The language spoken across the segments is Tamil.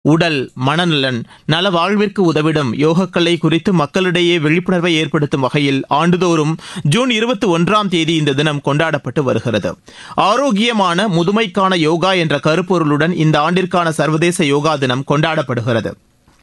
உடல் மனநலன் நல வாழ்விற்கு உதவிடும் யோகக்கலை குறித்து மக்களிடையே விழிப்புணர்வை ஏற்படுத்தும் வகையில் ஆண்டுதோறும் ஜூன் இருபத்தி ஒன்றாம் தேதி இந்த தினம் கொண்டாடப்பட்டு வருகிறது ஆரோக்கியமான முதுமைக்கான யோகா என்ற கருப்பொருளுடன் இந்த ஆண்டிற்கான சர்வதேச யோகா தினம் கொண்டாடப்படுகிறது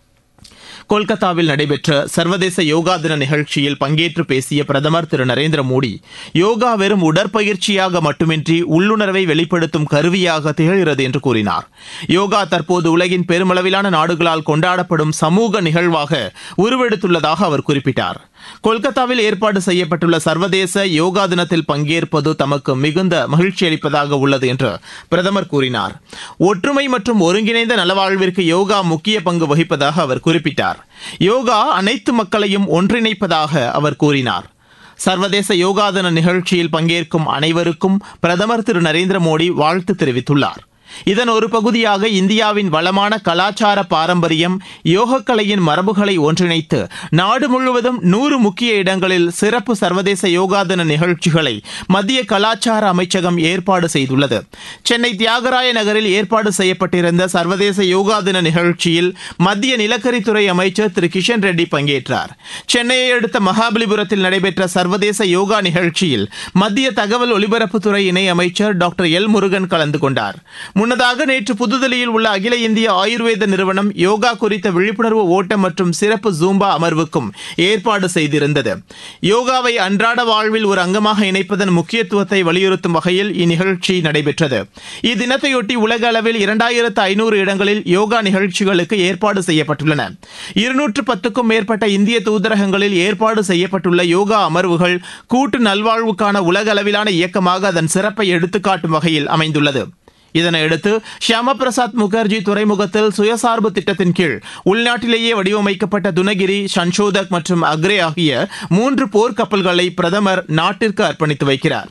கொல்கத்தாவில் நடைபெற்ற சர்வதேச யோகா தின நிகழ்ச்சியில் பங்கேற்று பேசிய பிரதமர் திரு நரேந்திர மோடி யோகா வெறும் உடற்பயிற்சியாக மட்டுமின்றி உள்ளுணர்வை வெளிப்படுத்தும் கருவியாக திகழ்கிறது என்று கூறினார் யோகா தற்போது உலகின் பெருமளவிலான நாடுகளால் கொண்டாடப்படும் சமூக நிகழ்வாக உருவெடுத்துள்ளதாக அவர் குறிப்பிட்டார் கொல்கத்தாவில் ஏற்பாடு செய்யப்பட்டுள்ள சர்வதேச யோகா தினத்தில் பங்கேற்பது தமக்கு மிகுந்த மகிழ்ச்சி அளிப்பதாக உள்ளது என்று பிரதமர் கூறினார் ஒற்றுமை மற்றும் ஒருங்கிணைந்த நலவாழ்விற்கு யோகா முக்கிய பங்கு வகிப்பதாக அவர் குறிப்பிட்டார் யோகா அனைத்து மக்களையும் ஒன்றிணைப்பதாக அவர் கூறினார் சர்வதேச யோகா தின நிகழ்ச்சியில் பங்கேற்கும் அனைவருக்கும் பிரதமர் திரு நரேந்திர மோடி வாழ்த்து தெரிவித்துள்ளார் இதன் ஒரு பகுதியாக இந்தியாவின் வளமான கலாச்சார பாரம்பரியம் யோகக்கலையின் மரபுகளை ஒன்றிணைத்து நாடு முழுவதும் நூறு முக்கிய இடங்களில் சிறப்பு சர்வதேச யோகா தின நிகழ்ச்சிகளை மத்திய கலாச்சார அமைச்சகம் ஏற்பாடு செய்துள்ளது சென்னை தியாகராய நகரில் ஏற்பாடு செய்யப்பட்டிருந்த சர்வதேச யோகா தின நிகழ்ச்சியில் மத்திய நிலக்கரித்துறை அமைச்சர் திரு கிஷன் ரெட்டி பங்கேற்றார் சென்னையை அடுத்த மகாபலிபுரத்தில் நடைபெற்ற சர்வதேச யோகா நிகழ்ச்சியில் மத்திய தகவல் ஒலிபரப்புத்துறை இணை அமைச்சர் டாக்டர் எல் முருகன் கலந்து கொண்டார் முன்னதாக நேற்று புதுதில்லியில் உள்ள அகில இந்திய ஆயுர்வேத நிறுவனம் யோகா குறித்த விழிப்புணர்வு ஓட்டம் மற்றும் சிறப்பு ஜூம்பா அமர்வுக்கும் ஏற்பாடு செய்திருந்தது யோகாவை அன்றாட வாழ்வில் ஒரு அங்கமாக இணைப்பதன் முக்கியத்துவத்தை வலியுறுத்தும் வகையில் இந்நிகழ்ச்சி நடைபெற்றது இத்தினத்தையொட்டி உலக அளவில் இரண்டாயிரத்து ஐநூறு இடங்களில் யோகா நிகழ்ச்சிகளுக்கு ஏற்பாடு செய்யப்பட்டுள்ளன இருநூற்று பத்துக்கும் மேற்பட்ட இந்திய தூதரகங்களில் ஏற்பாடு செய்யப்பட்டுள்ள யோகா அமர்வுகள் கூட்டு நல்வாழ்வுக்கான உலக அளவிலான இயக்கமாக அதன் சிறப்பை எடுத்துக்காட்டும் வகையில் அமைந்துள்ளது இதனையடுத்து ஷியாமா பிரசாத் முகர்ஜி துறைமுகத்தில் சுயசார்பு திட்டத்தின் கீழ் உள்நாட்டிலேயே வடிவமைக்கப்பட்ட துனகிரி சன்ஷோதக் மற்றும் அக்ரே ஆகிய மூன்று போர்க்கப்பல்களை பிரதமர் நாட்டிற்கு அர்ப்பணித்து வைக்கிறார்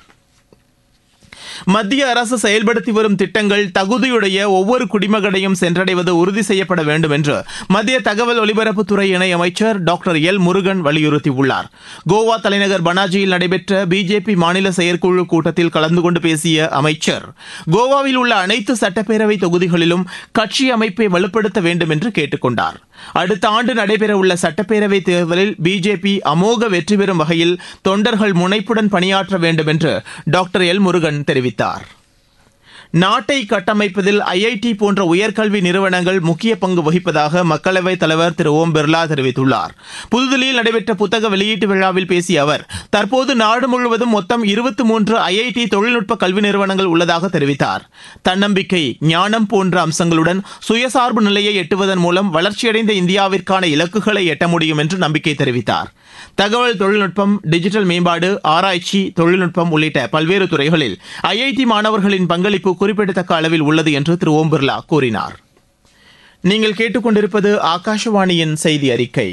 மத்திய அரசு செயல்படுத்தி வரும் திட்டங்கள் தகுதியுடைய ஒவ்வொரு குடிமகனையும் சென்றடைவது உறுதி செய்யப்பட வேண்டும் என்று மத்திய தகவல் ஒலிபரப்புத்துறை இணை அமைச்சர் டாக்டர் எல் முருகன் வலியுறுத்தியுள்ளார் கோவா தலைநகர் பனாஜியில் நடைபெற்ற பிஜேபி மாநில செயற்குழு கூட்டத்தில் கலந்து கொண்டு பேசிய அமைச்சர் கோவாவில் உள்ள அனைத்து சட்டப்பேரவை தொகுதிகளிலும் கட்சி அமைப்பை வலுப்படுத்த வேண்டும் என்று கேட்டுக் கொண்டார் அடுத்த ஆண்டு நடைபெறவுள்ள சட்டப்பேரவை தேர்தலில் பிஜேபி அமோக வெற்றி பெறும் வகையில் தொண்டர்கள் முனைப்புடன் பணியாற்ற வேண்டும் என்று டாக்டர் எல் முருகன் தெரிவித்தார் நாட்டை கட்டமைப்பதில் ஐஐடி போன்ற உயர்கல்வி நிறுவனங்கள் முக்கிய பங்கு வகிப்பதாக மக்களவைத் தலைவர் திரு ஓம் பிர்லா தெரிவித்துள்ளார் புதுதில்லியில் நடைபெற்ற புத்தக வெளியீட்டு விழாவில் பேசிய அவர் தற்போது நாடு முழுவதும் மொத்தம் இருபத்தி மூன்று ஐஐடி தொழில்நுட்ப கல்வி நிறுவனங்கள் உள்ளதாக தெரிவித்தார் தன்னம்பிக்கை ஞானம் போன்ற அம்சங்களுடன் சுயசார்பு நிலையை எட்டுவதன் மூலம் வளர்ச்சியடைந்த இந்தியாவிற்கான இலக்குகளை எட்ட முடியும் என்று நம்பிக்கை தெரிவித்தார் தகவல் தொழில்நுட்பம் டிஜிட்டல் மேம்பாடு ஆராய்ச்சி தொழில்நுட்பம் உள்ளிட்ட பல்வேறு துறைகளில் ஐஐடி மாணவர்களின் பங்களிப்பு குறிப்பிடத்தக்க அளவில் உள்ளது என்று திரு ஓம் பிர்லா கூறினார் நீங்கள் கேட்டுக்கொண்டிருப்பது ஆகாஷவாணியின் செய்தி அறிக்கை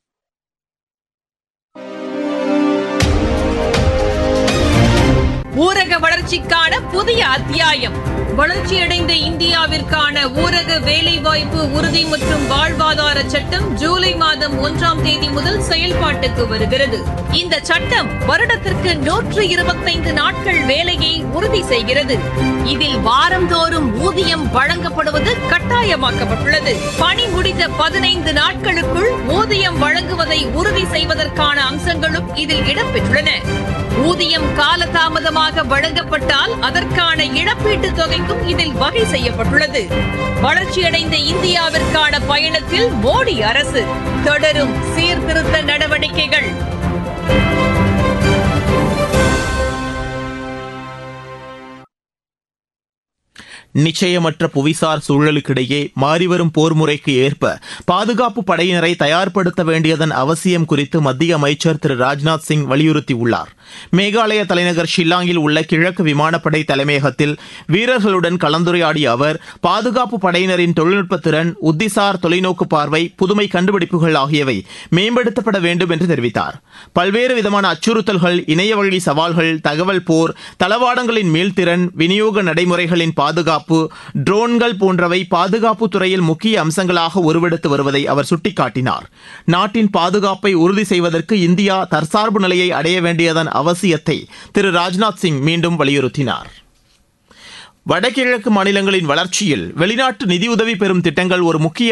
ஊரக வளர்ச்சிக்கான புதிய அத்தியாயம் வளர்ச்சியடைந்த இந்தியாவிற்கான ஊரக வேலைவாய்ப்பு உறுதி மற்றும் வாழ்வாதார சட்டம் ஜூலை மாதம் ஒன்றாம் தேதி முதல் செயல்பாட்டுக்கு வருகிறது இந்த சட்டம் வருடத்திற்கு நூற்று இருபத்தைந்து நாட்கள் வேலையை உறுதி செய்கிறது இதில் வாரந்தோறும் ஊதியம் வழங்கப்படுவது கட்டாயமாக்கப்பட்டுள்ளது பணி முடிந்த பதினைந்து நாட்களுக்குள் ஊதியம் வழங்குவதை உறுதி செய்வதற்கான அம்சங்களும் இதில் இடம்பெற்றுள்ளன ஊதியம் காலதாமதமாக வழங்கப்பட்டால் அதற்கான இழப்பீட்டு தொகைக்கும் இதில் வகை செய்யப்பட்டுள்ளது வளர்ச்சியடைந்த இந்தியாவிற்கான பயணத்தில் மோடி அரசு தொடரும் சீர்திருத்த நடவடிக்கைகள் நிச்சயமற்ற புவிசார் சூழலுக்கிடையே மாறிவரும் போர் முறைக்கு ஏற்ப பாதுகாப்பு படையினரை தயார்படுத்த வேண்டியதன் அவசியம் குறித்து மத்திய அமைச்சர் திரு ராஜ்நாத் சிங் வலியுறுத்தியுள்ளார் மேகாலய தலைநகர் ஷில்லாங்கில் உள்ள கிழக்கு விமானப்படை தலைமையகத்தில் வீரர்களுடன் கலந்துரையாடிய அவர் பாதுகாப்பு படையினரின் தொழில்நுட்ப திறன் உத்திசார் தொலைநோக்கு பார்வை புதுமை கண்டுபிடிப்புகள் ஆகியவை மேம்படுத்தப்பட வேண்டும் என்று தெரிவித்தார் பல்வேறு விதமான அச்சுறுத்தல்கள் இணையவழி சவால்கள் தகவல் போர் தளவாடங்களின் மீள்திறன் விநியோக நடைமுறைகளின் பாதுகாப்பு ட்ரோன்கள் போன்றவை பாதுகாப்பு துறையில் முக்கிய அம்சங்களாக உருவெடுத்து வருவதை அவர் சுட்டிக்காட்டினார் நாட்டின் பாதுகாப்பை உறுதி செய்வதற்கு இந்தியா தற்சார்பு நிலையை அடைய வேண்டியதன் அவசியத்தை திரு ராஜ்நாத் சிங் மீண்டும் வலியுறுத்தினார் வடகிழக்கு மாநிலங்களின் வளர்ச்சியில் வெளிநாட்டு நிதியுதவி பெறும் திட்டங்கள் ஒரு முக்கிய